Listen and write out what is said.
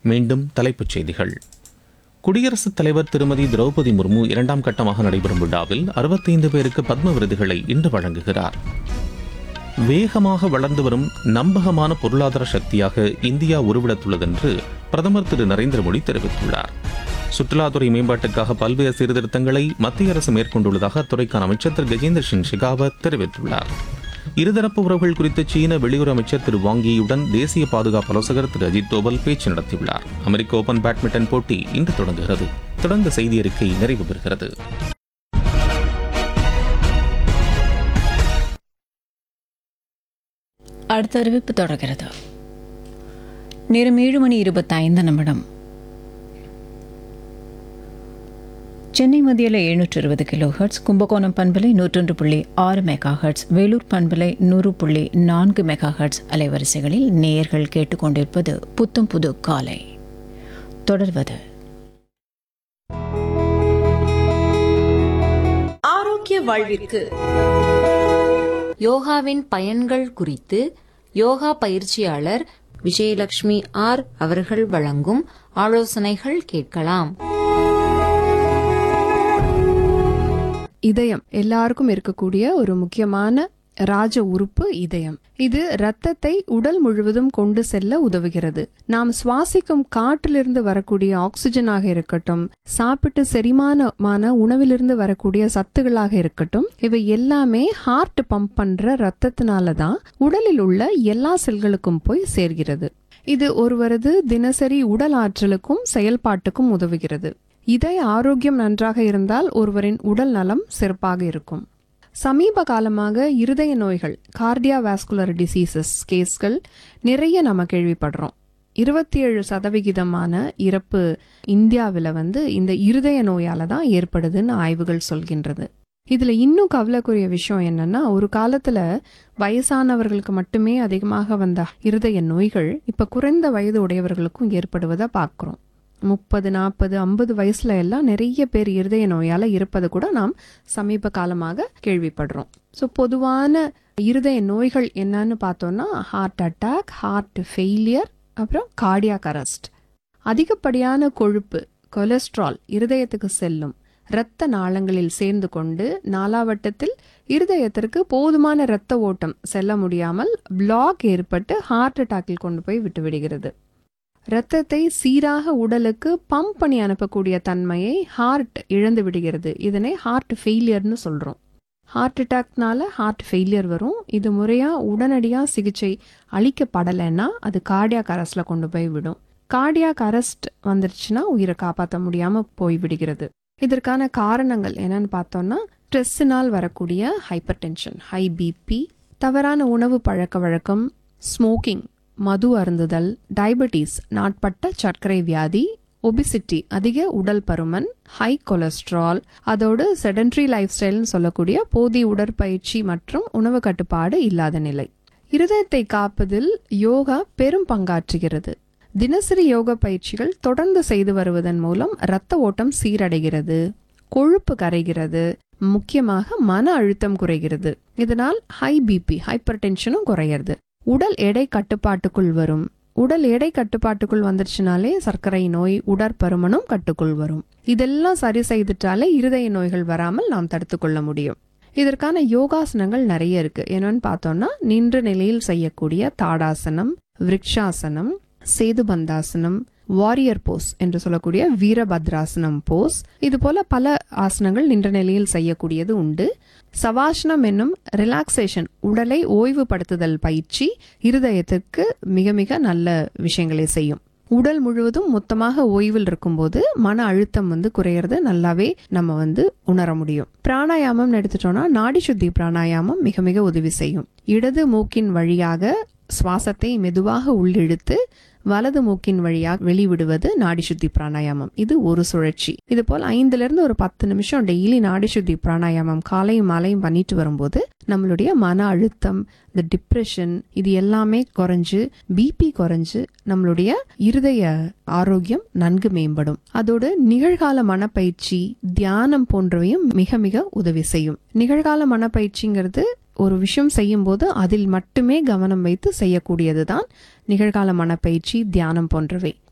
மீண்டும் தலைப்புச் செய்திகள் குடியரசுத் தலைவர் திருமதி திரௌபதி முர்மு இரண்டாம் கட்டமாக நடைபெறும் விழாவில் அறுபத்தைந்து பேருக்கு பத்ம விருதுகளை இன்று வழங்குகிறார் வேகமாக வளர்ந்து வரும் நம்பகமான பொருளாதார சக்தியாக இந்தியா உருவெடுத்துள்ளதென்று பிரதமர் திரு நரேந்திர மோடி தெரிவித்துள்ளார் சுற்றுலாத்துறை மேம்பாட்டுக்காக பல்வேறு சீர்திருத்தங்களை மத்திய அரசு மேற்கொண்டுள்ளதாக அத்துறைக்கான அமைச்சர் திரு கஜேந்திர சிங் ஷெகாவத் தெரிவித்துள்ளார் இருதரப்பு உறவுகள் குறித்து சீன வெளியுறவு அமைச்சர் திரு வாங்கியுடன் தேசிய பாதுகாப்பு ஆலோசகர் திரு அஜித் தோவல் பேச்சு நடத்தியுள்ளார் அமெரிக்க ஓபன் பேட்மிண்டன் போட்டி இன்று தொடங்குகிறது தொடர்ந்த செய்தி அறிக்கை நிறைவு பெறுகிறது அடுத்த அறிவிப்பு தொடர்கிறது நேரம் ஏழு மணி இருபத்தைந்து நிமிடம் சென்னை மத்தியில் எழுநூற்று இருபது கிலோ ஹெர்ட்ஸ் கும்பகோணம் பண்பலை நூற்றொன்று புள்ளி ஆறு மெகா ஹெர்ட்ஸ் வேலூர் பண்பலை நூறு புள்ளி நான்கு மெகா ஹெர்ட்ஸ் அலைவரிசைகளில் நேயர்கள் கேட்டுக்கொண்டிருப்பது புத்தம் புது காலை தொடர்வது ஆரோக்கிய வாழ்விற்கு யோகாவின் பயன்கள் குறித்து யோகா பயிற்சியாளர் விஜயலட்சுமி ஆர் அவர்கள் வழங்கும் ஆலோசனைகள் கேட்கலாம் இதயம் எல்லாருக்கும் இருக்கக்கூடிய ஒரு முக்கியமான ராஜ உறுப்பு இதயம் இது இரத்தத்தை உடல் முழுவதும் கொண்டு செல்ல உதவுகிறது நாம் சுவாசிக்கும் காற்றிலிருந்து வரக்கூடிய ஆக்சிஜனாக இருக்கட்டும் சாப்பிட்டு செரிமானமான உணவிலிருந்து வரக்கூடிய சத்துகளாக இருக்கட்டும் இவை எல்லாமே ஹார்ட் பம்ப் பண்ற ரத்தத்தினால தான் உடலில் உள்ள எல்லா செல்களுக்கும் போய் சேர்கிறது இது ஒருவரது தினசரி உடல் ஆற்றலுக்கும் செயல்பாட்டுக்கும் உதவுகிறது இதய ஆரோக்கியம் நன்றாக இருந்தால் ஒருவரின் உடல் நலம் சிறப்பாக இருக்கும் சமீப காலமாக இருதய நோய்கள் கார்டியாவாஸ்குலர் டிசீசஸ் கேஸ்கள் நிறைய நம்ம கேள்விப்படுறோம் இருபத்தி ஏழு சதவிகிதமான இறப்பு இந்தியாவில் வந்து இந்த இருதய நோயால தான் ஏற்படுதுன்னு ஆய்வுகள் சொல்கின்றது இதுல இன்னும் கவலைக்குரிய விஷயம் என்னன்னா ஒரு காலத்துல வயசானவர்களுக்கு மட்டுமே அதிகமாக வந்த இருதய நோய்கள் இப்ப குறைந்த வயது உடையவர்களுக்கும் ஏற்படுவதை பார்க்கிறோம் முப்பது நாற்பது ஐம்பது வயசுல எல்லாம் நிறைய பேர் இருதய நோயால இருப்பது கூட நாம் சமீப காலமாக கேள்விப்படுறோம் ஸோ பொதுவான இருதய நோய்கள் என்னன்னு பார்த்தோம்னா ஹார்ட் அட்டாக் ஹார்ட் ஃபெயிலியர் அப்புறம் கார்டியாக் அரெஸ்ட் அதிகப்படியான கொழுப்பு கொலஸ்ட்ரால் இருதயத்துக்கு செல்லும் இரத்த நாளங்களில் சேர்ந்து கொண்டு நாலாவட்டத்தில் இருதயத்திற்கு போதுமான இரத்த ஓட்டம் செல்ல முடியாமல் பிளாக் ஏற்பட்டு ஹார்ட் அட்டாக்கில் கொண்டு போய் விட்டுவிடுகிறது இரத்தத்தை சீராக உடலுக்கு பம்ப் பண்ணி அனுப்பக்கூடிய தன்மையை ஹார்ட் இழந்து விடுகிறது இதனை ஹார்ட் ஃபெயிலியர்னு சொல்றோம் ஹார்ட் அட்டாக்னால ஹார்ட் ஃபெயிலியர் வரும் இது முறையா உடனடியா சிகிச்சை அளிக்கப்படலைன்னா அது கார்டியாக் அரஸ்ட்ல கொண்டு போய் விடும் கார்டியாக் அரெஸ்ட் வந்துருச்சுன்னா உயிரை காப்பாற்ற முடியாம போய் விடுகிறது இதற்கான காரணங்கள் என்னன்னு பார்த்தோம்னா ஸ்ட்ரெஸ்ஸினால் வரக்கூடிய ஹைப்பர் டென்ஷன் ஹை பிபி தவறான உணவு பழக்க வழக்கம் ஸ்மோக்கிங் மது அருந்துதல் டயபெட்டிஸ் நாட்பட்ட சர்க்கரை வியாதி ஒபிசிட்டி அதிக உடல் பருமன் ஹை கொலஸ்ட்ரால் அதோடு செடன்ட்ரி லைஃப் ஸ்டைல்னு சொல்லக்கூடிய போதிய உடற்பயிற்சி மற்றும் உணவு கட்டுப்பாடு இல்லாத நிலை இருதயத்தை காப்பதில் யோகா பெரும் பங்காற்றுகிறது தினசரி யோக பயிற்சிகள் தொடர்ந்து செய்து வருவதன் மூலம் இரத்த ஓட்டம் சீரடைகிறது கொழுப்பு கரைகிறது முக்கியமாக மன அழுத்தம் குறைகிறது இதனால் ஹை பிபி ஹைப்பர் டென்ஷனும் குறையிறது உடல் எடை கட்டுப்பாட்டுக்குள் வரும் உடல் எடை கட்டுப்பாட்டுக்குள் வந்துருச்சுனாலே சர்க்கரை நோய் உடற்பருமனும் கட்டுக்குள் வரும் இதெல்லாம் சரி செய்துட்டாலே இருதய நோய்கள் வராமல் நாம் தடுத்து கொள்ள முடியும் இதற்கான யோகாசனங்கள் நிறைய இருக்கு என்னன்னு பார்த்தோம்னா நின்ற நிலையில் செய்யக்கூடிய தாடாசனம் விருக்ஷாசனம் சேதுபந்தாசனம் வாரியர் போஸ் என்று சொல்லக்கூடிய வீரபத்ராசனம் போஸ் இது போல பல ஆசனங்கள் நின்ற நிலையில் செய்யக்கூடியது உண்டு சவாசனம் என்னும் ரிலாக்ஸேஷன் உடலை ஓய்வுபடுத்துதல் பயிற்சி இருதயத்திற்கு மிக மிக நல்ல விஷயங்களை செய்யும் உடல் முழுவதும் மொத்தமாக ஓய்வில் இருக்கும்போது மன அழுத்தம் வந்து குறையறது நல்லாவே நம்ம வந்து உணர முடியும் பிராணாயாமம் எடுத்துட்டோம்னா நாடி சுத்தி பிராணாயாமம் மிக மிக உதவி செய்யும் இடது மூக்கின் வழியாக சுவாசத்தை மெதுவாக உள்ளிழுத்து வலது மூக்கின் வழியாக வெளிவிடுவது நாடி சுத்தி பிராணாயாமம் இது ஒரு சுழற்சி இது போல் ஐந்துல இருந்து ஒரு பத்து நிமிஷம் டெய்லி நாடி சுத்தி பிராணாயாமம் காலையும் மாலையும் பண்ணிட்டு வரும்போது நம்மளுடைய மன அழுத்தம் இந்த டிப்ரெஷன் இது எல்லாமே குறைஞ்சு பிபி குறைஞ்சு நம்மளுடைய இருதய ஆரோக்கியம் நன்கு மேம்படும் அதோடு நிகழ்கால மனப்பயிற்சி தியானம் போன்றவையும் மிக மிக உதவி செய்யும் நிகழ்கால மனப்பயிற்சிங்கிறது ஒரு விஷயம் செய்யும்போது அதில் மட்டுமே கவனம் வைத்து செய்யக்கூடியதுதான் நிகழ்கால மனப்பயிற்சி தியானம் போன்றவை